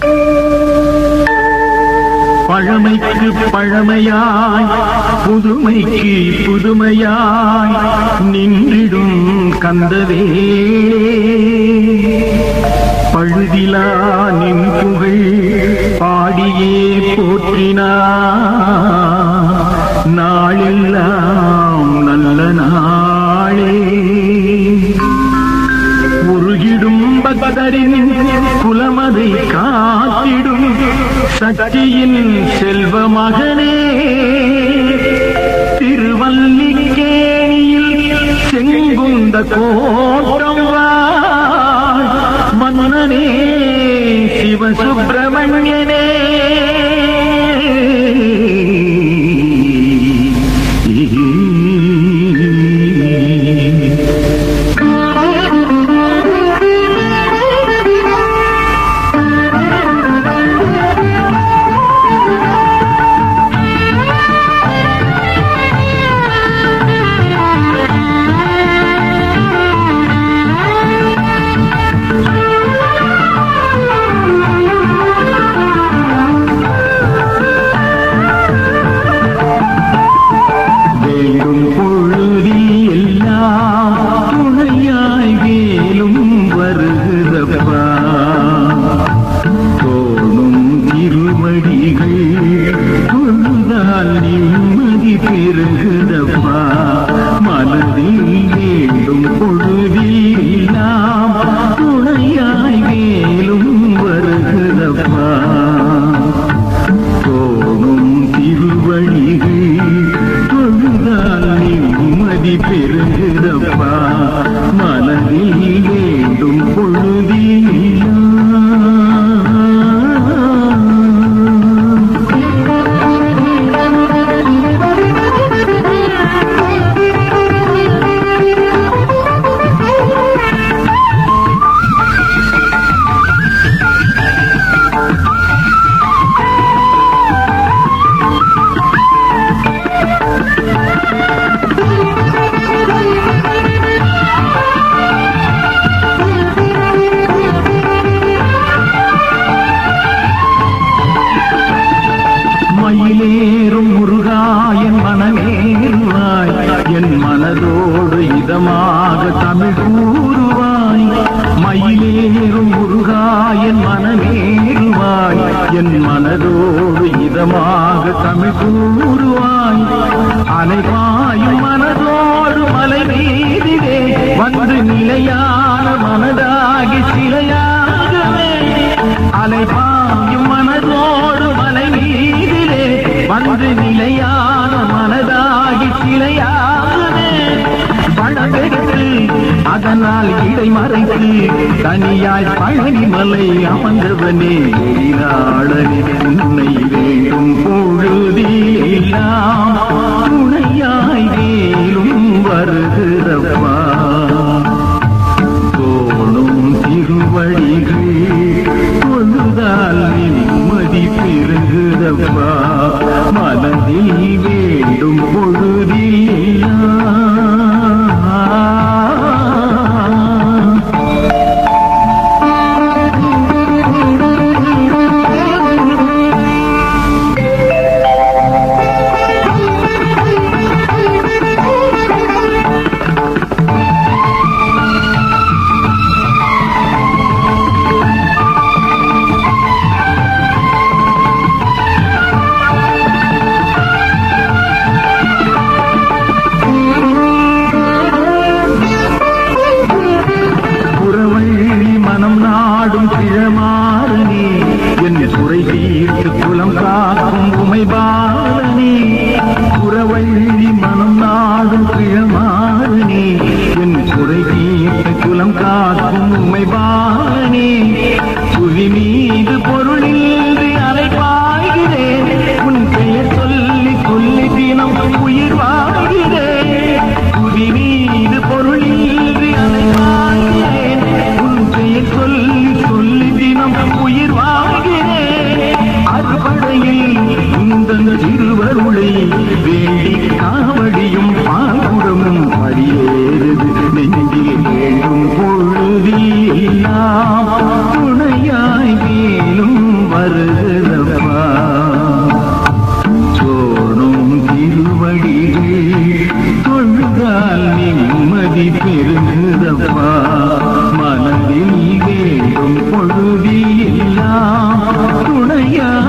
பழமைக்கு பழமையாய் புதுமைக்கு புதுமையாய் நின்றிடும் கந்தவேளே பழுதிலா நின் புகழ் பாடியே போற்றினா நாளெல்லாம் நல்ல நாளே உருகிடும் பக்தரின் குலமதை காத்திடும் சக்தியின் செல்வ மகனே திருவல்லிக்கேணியில் செங்குந்த கோட்டம் வாழ் மன்னனே சிவசுப்பிரமணியனே வேண்டும் பொழுதில் எல்லாம் துணையாய் வேலும் வருகிறப்பா தோணும் திருவடிகள் தொழுதால் நிம்மதி பெறுகிறப்பா மனதில் வேண்டும் பொழுதில் எல்லாம் துணையாய் வேலும் வருகிறப்பா தோணும் திருவழிகள் தொழுதால் நிம்மதி பெறுகிறப்பா மனதில் வேண்டும் பொழுதில் மயிலேறும் முருகாயன் மனமேறுவாய் என் மனதோடு இதமாக தமிழ் கூறுவாய் மயிலேறும் முருகாயன் மனமேறுவாய் என் மனதோடு இதமாக தமிழ் கூறுவாய் அலைவாயும் மனதோடு மலை மீதிலே வந்து நிலையான மனதாகி சிலையாகவே அலைபாயும் மனதோடு மலை மீதிலே வந்து நிலையான மனதாகி சிலையாகவே பணமெடுத்து அதனால் இடை மறைத்து தனியாய் பழனி மலை அமர்ந்தவனே எழிலாளனே உன்னை வேண்டும் பொழுதிலெல்லாம் துணையாய் வேலும் வருகிறப்பா தோணும் திருவடிகள் தொழுதால் நிம்மதி பெறுகிறப்பா மனதில் வேண்டும் பொழுதில் புறவழி மனம் நாடும் கிழமாறனே என் குறை தீர்த்து குலம் காக்கும் உமை பாலனே புறவழி மனம் நாடும் கிழமாறனே என் குறை தீர்த்து குலம் காக்கும் உமை பாலனே புவி மீது பொருளின்றி அலைப்பாய்கிறேன் உன் பெயர் சொல்லி சொல்லி தினம் உயிர் வாழ்கிறேன் புவி மீது பொருளின்றி அலைப்பாய்கிறேன் உன் பெயர் சொல்லி சொல்லி தினம் உயிர் வாழ்கிறேன் அறுபடையில் சந்நிதி பெருகுதப்பா மனதில் வேண்டும் பொழுதி எல்லாம் துணையா